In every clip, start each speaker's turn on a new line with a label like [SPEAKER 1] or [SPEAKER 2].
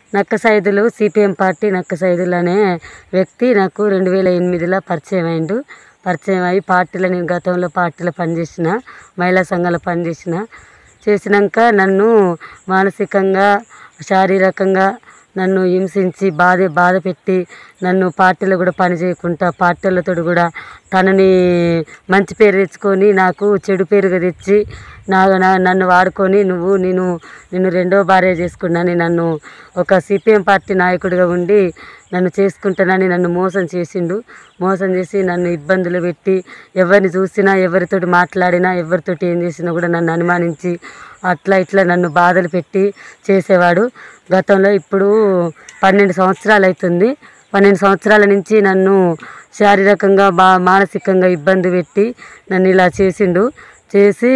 [SPEAKER 1] నక్క Saidulu CPM party నక్క సైదులు అనే వ్యక్తి నాకు రెండు వేల ఎనిమిదిలో పరిచయం అయిండు పరిచయం అయ్యి పార్టీలో నేను గతంలో పార్టీలో పనిచేసిన మహిళా సంఘాలు పనిచేసిన చేసినాక నన్ను మానసికంగా శారీరకంగా నన్ను హింసించి బాధ బాధ పెట్టి నన్ను పార్టీలో కూడా పని చేయకుండా పార్టీలతో కూడా తనని మంచి పేరు తెచ్చుకొని నాకు చెడు పేరుగా తెచ్చి నా నా- నన్ను వాడుకొని నువ్వు నేను నిన్ను రెండో భార్య చేసుకున్నాని నన్ను ఒక సిపిఎం పార్టీ నాయకుడిగా ఉండి నన్ను చేసుకుంటానని నన్ను మోసం చేసిండు మోసం చేసి నన్ను ఇబ్బందులు పెట్టి ఎవరిని చూసినా ఎవరితోటి మాట్లాడినా ఎవరితోటి ఏం చేసినా కూడా నన్ను అనుమానించి అట్లా ఇట్లా నన్ను బాధలు పెట్టి చేసేవాడు గతంలో ఇప్పుడు పన్నెండు సంవత్సరాలు అవుతుంది పన్నెండు సంవత్సరాల నుంచి నన్ను శారీరకంగా బా మానసికంగా ఇబ్బంది పెట్టి నన్ను ఇలా చేసిండు చేసి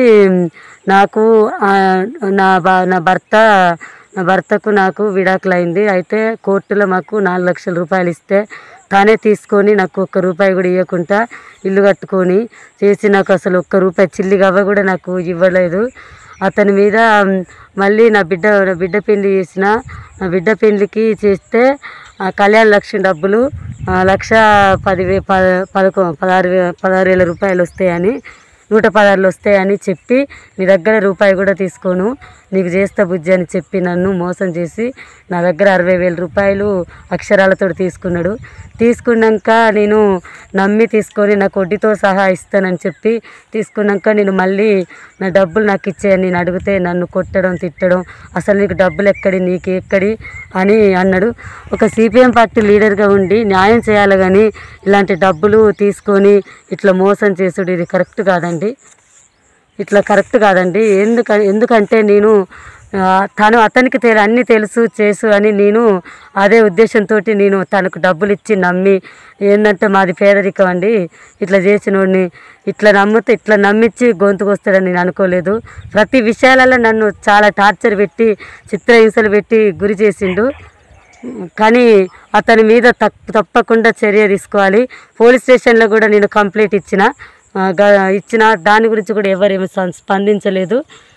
[SPEAKER 1] నాకు ఆ, నా బా నా భర్త నా భర్తకు నాకు విడాకులు అయింది అయితే కోర్టులో మాకు నాలుగు లక్షల రూపాయలు ఇస్తే తానే తీసుకొని నాకు ఒక్క రూపాయి కూడా ఇవ్వకుండా ఇల్లు కట్టుకొని చేసి నాకు అసలు ఒక్క రూపాయి చిల్లి గవ్వ కూడా నాకు ఇవ్వలేదు అతని మీద మ్, మళ్ళీ నా బిడ్డ నా బిడ్డ పెళ్లి చేసిన నా బిడ్డ పెళ్లికి చేస్తే ఆ కళ్యాణ లక్ష్మి డబ్బులు ఆ, లక్ష పదివే పద పదకొ పదహారు వే పదహారు వేల రూపాయలు వస్తాయని నూట పదహారులు వస్తాయని చెప్పి నీ దగ్గర రూపాయి కూడా తీసుకోను నీకు చేస్తా బుజ్జి అని చెప్పి నన్ను మోసం చేసి నా దగ్గర అరవై వేల రూపాయలు అక్షరాలతో తీసుకున్నాడు తీసుకున్నాక నేను నమ్మి తీసుకొని నాకు వడ్డీతో సహా ఇస్తానని చెప్పి తీసుకున్నాక నేను మళ్ళీ నా డబ్బులు నాకు ఇచ్చేయని నేను అడిగితే నన్ను కొట్టడం తిట్టడం అసలు నీకు డబ్బులు ఎక్కడి నీకు ఎక్కడి అని అన్నాడు ఒక సిపిఎం పార్టీ లీడర్గా ఉండి న్యాయం చేయాలి కానీ ఇలాంటి డబ్బులు తీసుకొని ఇట్లా మోసం చేసుడు ఇది కరెక్ట్ కాదండి ఇట్లా కరెక్ట్ కాదండి ఎందుక ఎందుకంటే నేను ఆ, తను అతనికి తెలు అన్నీ తెలుసు చేసు అని నేను అదే ఉద్దేశంతో నేను తనకు డబ్బులు ఇచ్చి నమ్మి ఏంటంటే మాది పేదరికం అండి ఇట్లా చేసినోడిని ఇట్లా నమ్మితే ఇట్లా నమ్మించి గొంతుకు వస్తాడని నేను అనుకోలేదు ప్రతి విషయాలలో నన్ను చాలా టార్చర్ పెట్టి చిత్రహింసలు పెట్టి గురి చేసిండు కానీ అతని మీద తప్- తప్పకుండా చర్య తీసుకోవాలి పోలీస్ స్టేషన్లో కూడా నేను కంప్లైంట్ ఇచ్చిన ఆ, గ- ఇచ్చిన దాని గురించి కూడా ఎవరేమి స్పందించలేదు